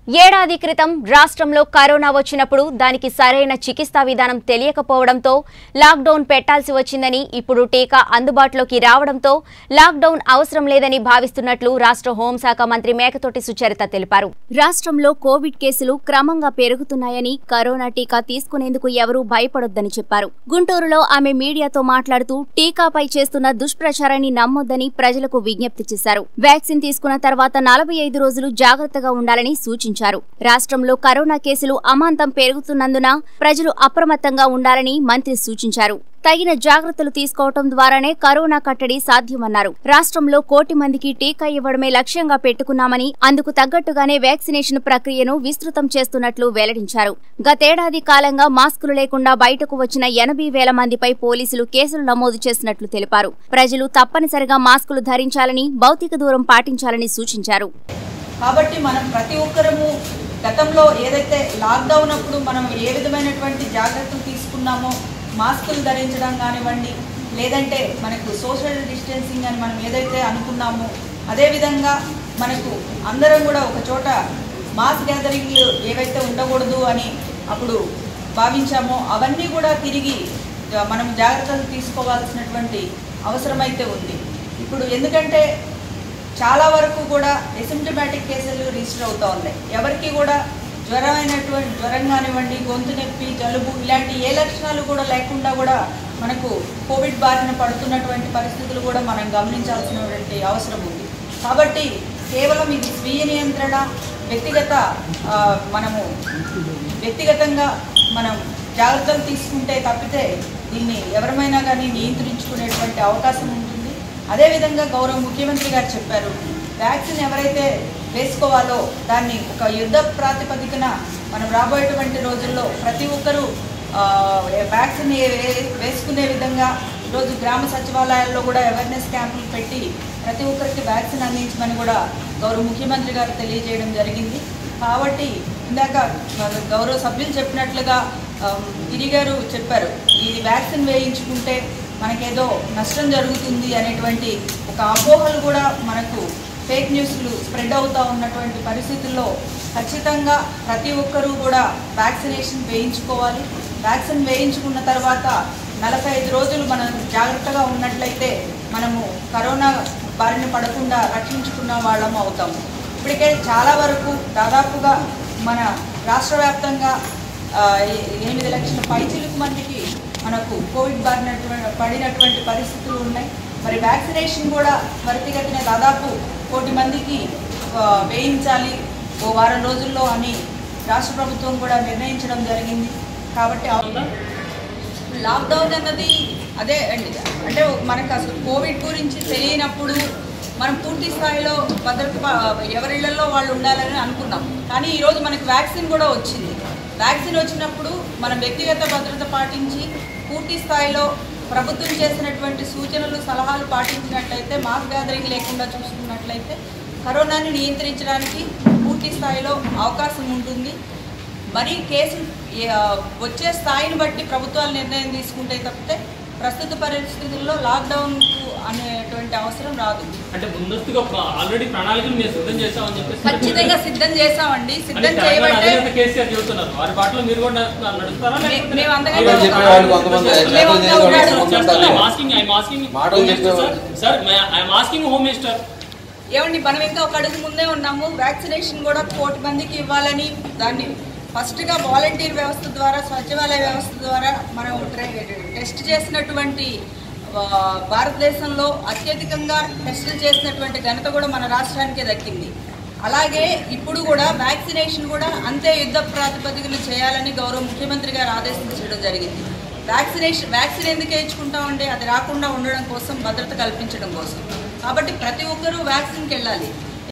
ఏడాది క్రితం రాష్ట్రంలో కరోనా వచ్చినప్పుడు దానికి సరైన చికిత్సా విధానం తెలియకపోవడంతో లాక్డౌన్ పెట్టాల్సి వచ్చిందని ఇప్పుడు టీకా అందుబాటులోకి రావడంతో లాక్డౌన్ అవసరం లేదని భావిస్తున్నట్లు రాష్ట్ర హోంశాఖ మంత్రి మేకతోటి సుచరిత తెలిపారు రాష్ట్రంలో కోవిడ్ కేసులు క్రమంగా పెరుగుతున్నాయని కరోనా టీకా తీసుకునేందుకు ఎవరూ భయపడొద్దని చెప్పారు గుంటూరులో ఆమె మీడియాతో మాట్లాడుతూ టీకాపై చేస్తున్న దుష్ప్రచారాన్ని నమ్మొద్దని ప్రజలకు విజ్ఞప్తి చేశారు వ్యాక్సిన్ తీసుకున్న తర్వాత నలభై ఐదు రోజులు జాగ్రత్తగా ఉండాలని సూచించారు రాష్ట్రంలో కరోనా కేసులు అమాంతం పెరుగుతున్నందున ప్రజలు అప్రమత్తంగా ఉండాలని మంత్రి సూచించారు తగిన జాగ్రత్తలు తీసుకోవటం ద్వారానే కరోనా కట్టడి సాధ్యమన్నారు రాష్ట్రంలో కోటి మందికి టీకా ఇవ్వడమే లక్ష్యంగా పెట్టుకున్నామని అందుకు తగ్గట్టుగానే వ్యాక్సినేషన్ ప్రక్రియను విస్తృతం చేస్తున్నట్లు వెల్లడించారు గతేడాది కాలంగా మాస్కులు లేకుండా బయటకు వచ్చిన ఎనభై వేల మందిపై పోలీసులు కేసులు నమోదు చేసినట్లు తెలిపారు ప్రజలు తప్పనిసరిగా మాస్కులు ధరించాలని భౌతిక దూరం పాటించాలని సూచించారు కాబట్టి మనం ప్రతి ఒక్కరము గతంలో ఏదైతే లాక్డౌన్ అప్పుడు మనం ఏ విధమైనటువంటి జాగ్రత్తలు తీసుకున్నామో మాస్కులు ధరించడం కానివ్వండి లేదంటే మనకు సోషల్ డిస్టెన్సింగ్ అని మనం ఏదైతే అనుకున్నామో అదేవిధంగా మనకు అందరం కూడా ఒక చోట మాస్ గ్యాదరింగ్లు ఏవైతే ఉండకూడదు అని అప్పుడు భావించామో అవన్నీ కూడా తిరిగి ఆ, మనం జాగ్రత్తలు తీసుకోవాల్సినటువంటి అవసరమైతే ఉంది ఇప్పుడు ఎందుకంటే చాలా వరకు కూడా ఎసిమ్టమాటిక్ కేసులు రిజిస్టర్ అవుతూ ఉన్నాయి ఎవరికి కూడా జ్వరమైనటువంటి జ్వరం కానివ్వండి గొంతు నొప్పి జలుబు ఇలాంటి ఏ లక్షణాలు కూడా లేకుండా కూడా మనకు కోవిడ్ బారిన పడుతున్నటువంటి పరిస్థితులు కూడా మనం గమనించాల్సినటువంటి అవసరం ఉంది కాబట్టి కేవలం ఇది స్వీయ నియంత్రణ వ్యక్తిగత ఆ, మనము వ్యక్తిగతంగా మనం జాగ్రత్తలు తీసుకుంటే తప్పితే దీన్ని ఎవరమైనా కానీ నియంత్రించుకునేటువంటి అవకాశం ఉంటుంది అదేవిధంగా గౌరవ ముఖ్యమంత్రి గారు చెప్పారు వ్యాక్సిన్ ఎవరైతే వేసుకోవాలో దాన్ని ఒక యుద్ధ ప్రాతిపదికన మనం రాబోయేటువంటి రోజుల్లో ప్రతి ఒక్కరూ ఆ, వ్యాక్సిన్ ఏ- వే- వేసుకునే విధంగా ఈరోజు గ్రామ సచివాలయాల్లో కూడా అవేర్నెస్ క్యాంపులు పెట్టి ప్రతి ఒక్కరికి వ్యాక్సిన్ అందించమని కూడా గౌరవ ముఖ్యమంత్రి గారు తెలియజేయడం జరిగింది కాబట్టి ఇందాక మన గౌరవ సభ్యులు చెప్పినట్లుగా ఆమ్, గిరి గారు చెప్పారు ఈ వ్యాక్సిన్ వేయించుకుంటే మనకేదో నష్టం జరుగుతుంది అనేటువంటి ఒక అపోహలు కూడా మనకు ఫేక్ న్యూస్లు స్ప్రెడ్ అవుతూ ఉన్నటువంటి పరిస్థితుల్లో ఖచ్చితంగా ప్రతి ఒక్కరూ కూడా వ్యాక్సినేషన్ వేయించుకోవాలి వ్యాక్సిన్ వేయించుకున్న తర్వాత నలభై ఐదు రోజులు మనం జాగ్రత్తగా ఉన్నట్లయితే మనము కరోనా బారిన పడకుండా రక్షించుకున్న వాళ్ళము అవుతాము ఇప్పటికే చాలా వరకు దాదాపుగా మన రాష్ట్ర వ్యాప్తంగా ఆ, ఎ- ఎనిమిది లక్షల పైచిలుకు మందికి మనకు కోవిడ్ బారిన పడినటువంటి పరిస్థితులు ఉన్నాయి మరి వ్యాక్సినేషన్ కూడా త్వరితగతిన దాదాపు కోటి మందికి ఆ, వేయించాలి ఓ వారం రోజుల్లో అని రాష్ట్ర ప్రభుత్వం కూడా నిర్ణయించడం జరిగింది కాబట్టి ఆ- లాక్డౌన్ అన్నది అదే అండి అంటే మనకు అసలు కోవిడ్ గురించి తెలియనప్పుడు మనం పూర్తి స్థాయిలో భద్రత ప- ఎవరిళ్లలో వాళ్ళు ఉండాలని అనుకున్నాం కానీ ఈరోజు మనకి వ్యాక్సిన్ కూడా వచ్చింది వ్యాక్సిన్ వచ్చినప్పుడు మనం వ్యక్తిగత భద్రత పాటించి పూర్తి స్థాయిలో ప్రభుత్వం చేసినటువంటి సూచనలు సలహాలు పాటించినట్లయితే మాస్ గ్యాదరింగ్ లేకుండా చూసుకున్నట్లయితే కరోనాని నియంత్రించడానికి పూర్తి స్థాయిలో అవకాశం ఉంటుంది మరి కేసులు ఏ- వచ్చే స్థాయిని బట్టి ప్రభుత్వాలు నిర్ణయం తీసుకుంటే తప్పితే ప్రస్తుత పరిస్థితుల్లో లాక్డౌన్ అనేటువంటి అవసరం రాదు అంటే ముందస్తుగా ఆల్రెడీ ప్రణాళికలు మీరు సిద్ధం చేస్తామని చెప్పేసి ఖచ్చితంగా సిద్ధం చేసామండి అంటే సిద్ధం తెలంగాణ చేయబట్టే అధినేత కేసీఆర్ చెబుతున్నారు వారి పాటలో మీరు కూడా నడుస్తున్నారు- నడుస్తారా మే- లేకపోతే- మేము అంతగా మీరు చెప్పే కూడా వాళ్ళు కొంతమంది చేస్తారు. మేము అంతగా చేస్తారు. ఉన్నాడు. చేస్తారు. I'm asking- I'm asking మాటలు Home Minister, చెప్పేవాళ్ళు. sir. Sir, I'm asking Home Minister. ఏమండి మనం ఇంకా ఒక అడుగు ముందే ఉన్నాము వ్యాక్సినేషన్ కూడా కోటి మందికి ఇవ్వాలని దాన్ని ఫస్ట్గా వాలంటీర్ వ్యవస్థ ద్వారా సచివాలయ వ్యవస్థ ద్వారా మనం ట్రే- టెస్ట్ చేసినటువంటి ఆ, భారతదేశంలో అత్యధికంగా టెస్టులు చేసినటువంటి ఘనత కూడా మన రాష్ట్రానికే దక్కింది అలాగే ఇప్పుడు కూడా వ్యాక్సినేషన్ కూడా అంతే యుద్ధ ప్రాతిపదికన చేయాలని గౌరవ ముఖ్యమంత్రి గారు ఆదేశించడం జరిగింది వ్యాక్సినేషన్ వ్యాక్సిన్ ఎందుకు వేయించుకుంటామంటే అది రాకుండా ఉండడం కోసం భద్రత కల్పించడం కోసం కాబట్టి ప్రతి ఒక్కరూ వ్యాక్సిన్కి వెళ్ళాలి